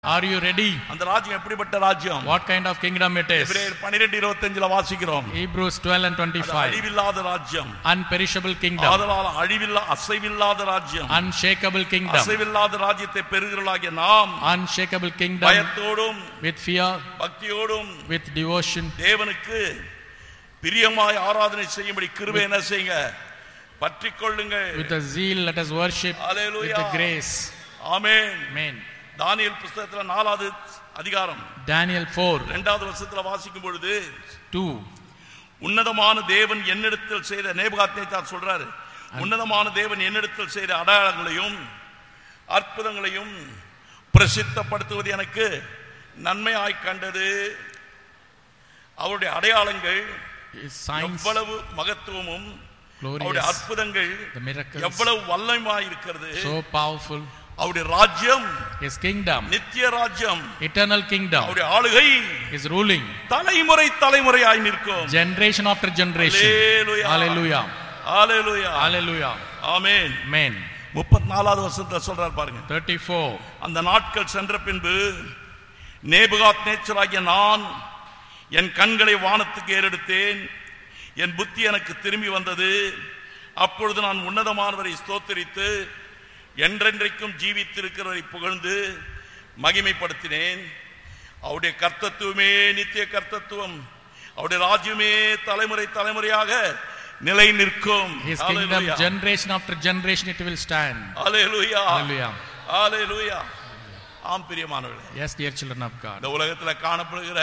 Are you ready? அந்த ராஜ்யம் எப்படிப்பட்ட ராஜ்யம் What kind of kingdom it is? எபிரேயர் 12 இருபத்தஞ்சுல வாசிக்கிறோம் Hebrews 12 and அது 25. அழிவில்லாத ராஜ்யம் Unperishable kingdom, ஆதலால் அழிவில்லா அசைவில்லாத ராஜ்யம் unshakable kingdom, அசைவில்லாத ராஜ்யத்தை பெறுகிறவர்களாகிய நாம் unshakable kingdom பயத்தோடும் with fear, பக்தியோடும் with devotion, தேவனுக்கு பிரியமாய் ஆராதனை செய்யும்படி கிருபை என்ன செய்யுங்க பற்றிக் கொள்ளுங்கள் with a zeal let us worship with Hallelujah. the grace. Amen Amen. தானியேல் புஸ்தகத்துல நாலாவது அதிகாரம் Daniel 4, இரண்டாவது வருஷத்துல வாசிக்கும் பொழுது 2. உன்னதமான தேவன் என்னிடத்தில் செய்த நேபுகாத்நேச்சார் சொல்றாரு உன்னதமான தேவன் என்னிடத்தில் செய்த அடையாளங்களையும் அற்புதங்களையும் பிரசித்தப்படுத்துவது எனக்கு நன்மையாய் கண்டது அவருடைய அடையாளங்கள் His signs, எவ்வளவு மகத்துவமும் அவருடைய glorious, அற்புதங்கள் the miracles, எவ்வளவு வல்லமாய் இருக்கிறது so powerful. அவருடைய ராஜ்யம் His kingdom, நித்திய ராஜ்யம் eternal kingdom, அவருடைய ஆளுகை is ruling தலைமுறை தலைமுறையாய் நிற்கும் generation after generation. Hallelujah. Hallelujah. ஹalleluya Hallelujah. ஆமென் Amen. முப்பத்தி நாலாவது வருஷத்துல சொல்றாரு பாருங்க 34. அந்த நாட்கள் சென்ற பின்பு நேபுகாத் நேச்சராகிய நான் என் கண்களை வானத்துக்கு ஏறெடுத்தேன் என் புத்தி எனக்கு திரும்பி வந்தது அப்பொழுது நான் உன்னதமானவரை ஸ்தோத்தரித்து என்றென்றைக்கும் ஜீவித்திருக்கிறவரை புகழ்ந்து மகிமைப்படுத்தினேன் அவருடைய கர்த்தத்துவமே நித்திய கர்த்தத்துவம் அவருடைய ராஜ்யமே தலைமுறை தலைமுறையாக நிலை நிற்கும் His kingdom, Hallelujah. generation after generation, it will stand. Hallelujah. Hallelujah. Hallelujah. ஆம் பிரியமானவர்களே Yes, dear children of God. இந்த உலகத்துல காணப்படுகிற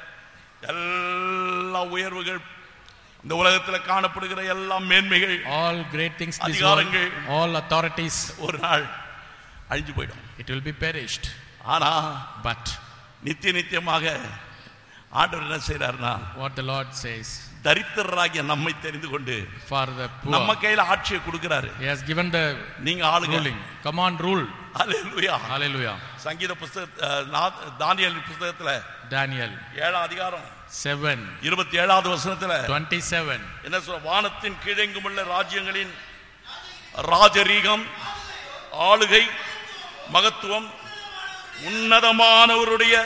எல்லா உயர்வுகள் இந்த உலகத்துல காணப்படுகிற எல்லா மேன்மைகள் All great things, this world, அதிகாரங்கள். all authorities, ஒரு நாள் அழிஞ்சு போயிடும் it will be perished. ஆனா But நித்திய நித்தியமாக ஆண்டவர் என்ன செய்யறாருன்னா what the Lord says, தரித்திரராகிய நம்மை தெரிந்து கொண்டு for the நம்ம poor, கையில ஆட்சியை கொடுக்கிறாரு He has given the நீங்க ஆளுங்க ruling. Come on, rule. Hallelujah. Hallelujah. சங்கீத புஸ்தக அஹ், நா- தானியேல் புஸ்தகத்துல Daniel ஏழாம் அதிகாரம் 7, இருபத்தி ஏழாவது வசனத்துல 27. என்ன சொல்ற வானத்தின் கீழெங்கும் உள்ள ராஜ்யங்களின் ராஜரீகம் ஆளுகை மகத்துவம் உன்னதமானவருடைய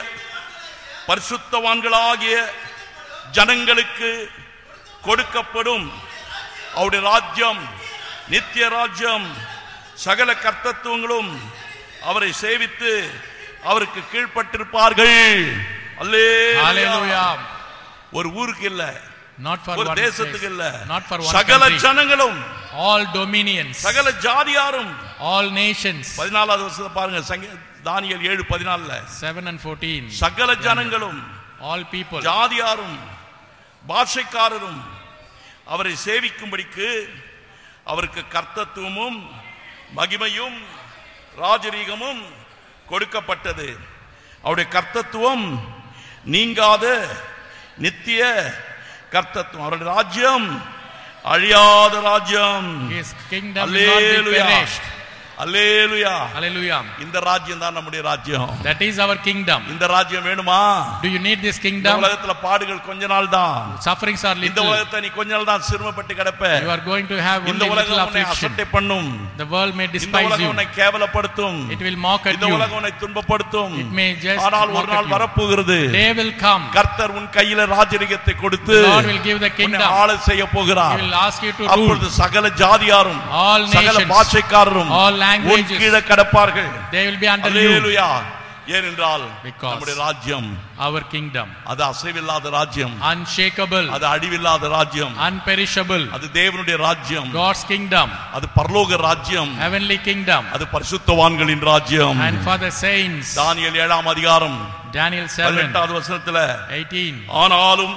பரிசுத்தவான்களாகிய ஜனங்களுக்கு கொடுக்கப்படும் அவருடைய ராஜ்யம் நித்திய ராஜ்யம் சகல கர்த்தத்துவங்களும் அவரை சேவித்து அவருக்கு கீழ்ப்பட்டிருப்பார்கள் அல்லேலூயா Hallelujah. ஒரு ஊருக்கு இல்ல Not for ஒரு one தேசத்துக்கு place, இல்ல not for one சகல country. ஜனங்களும் All dominions, சகல ஜாதியாரும் all nations. பதினாலாவது வருஷத்தை பாருங்க சங்க தானியல் ஏழு பதினாலுல 7 and 14. சகல ஜனங்களும் All people. ஜாதியாரும் பாஷைக்காரரும் அவரை சேவிக்கும்படிக்கு அவருக்கு கர்த்தத்துவமும் மகிமையும் ராஜரீகமும் கொடுக்கப்பட்டது அவருடைய கர்த்தத்துவம் நீங்காத நித்திய கர்த்தத்துவம் அவருடைய ராஜ்யம் அழியாத ராஜ்யம் His kingdom will not be hallelujah perished. Hallelujah Hallelujah. இந்த ராஜ்யம் தான் நம்முடைய ராஜ்யம் That is our kingdom. இந்த ராஜ்யம் வேணுமா Do you need this இந்த kingdom? உலகத்துல பாடுகள் கொஞ்ச நாள் தான் Sufferings are இந்த little. உலகத்தை நீ கொஞ்ச நாள் தான் சிரமப்பட்டு கிடப்ப You are going to have இந்த only little உலகம் உன்னை affliction. அசட்டை பண்ணும் The world may இந்த despise உலகம் you. உன்னை கேவலப்படுத்தும் It will mock at இந்த you. உலகம் உன்னை துன்பப்படுத்தும் It may just ஆனால் mock ஒரு at நாள் you. வரப்போகிறது Day will come. கர்த்தர் உன் கையில ராஜரிகத்தை கொடுத்து The Lord will give the உன்னை kingdom. ஆள செய்ய He போகிறார் will ask you to rule. அப்பொழுது சகல ஜாதியாரும் All சகல nations, பாஷைக்காரரும் all உன் languages, கீழே கடப்பார்கள் they will be under you. அல்லேலூயா ஏனென்றால் Because நம்முடைய ராஜ்யம் Our kingdom, அது அசைவில்லாத ராஜ்யம் unshakable, அது அழிவில்லாத ராஜ்யம் unperishable, அது தேவனுடைய ராஜ்யம் God's kingdom, அது பரலோக ராஜ்யம் heavenly kingdom, அது பரிசுத்தவான்களின் ராஜ்யம் and for the saints. தானியேல் ஏழாம் அதிகாரம் Daniel 7, பதினெட்டாவது வசனத்துல 18. ஆனாலும்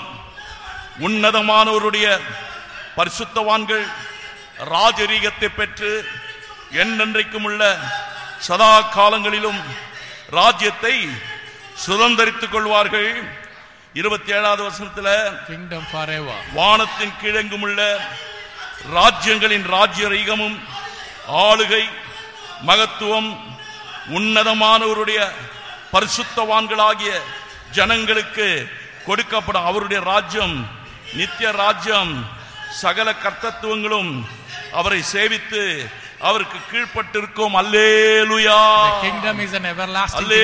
உன்னதமானவருடைய பரிசுத்தவான்கள் ராஜரீகத்தை பெற்று என்னென்றைக்கும் உள்ள சதா காலங்களிலும் ராஜ்யத்தை சுதந்தரித்துக் கொள்வார்கள் இருபத்தி ஏழாவது வசனத்துல Kingdom forever. வானத்தின் கிழங்கும் உள்ள ராஜ்யங்களின் ராஜ்யரீகமும் ஆளுகை மகத்துவம் உன்னதமானவருடைய பரிசுத்தவான்களாகிய ஜனங்களுக்கு கொடுக்கப்படும் அவருடைய ராஜ்யம் நித்திய ராஜ்யம் சகல கர்த்தத்துவங்களும் அவரை சேவித்து அவருக்கு கீழ்ப்பட்டிருக்கும் அல்லேலுயா The kingdom is an everlasting Alle-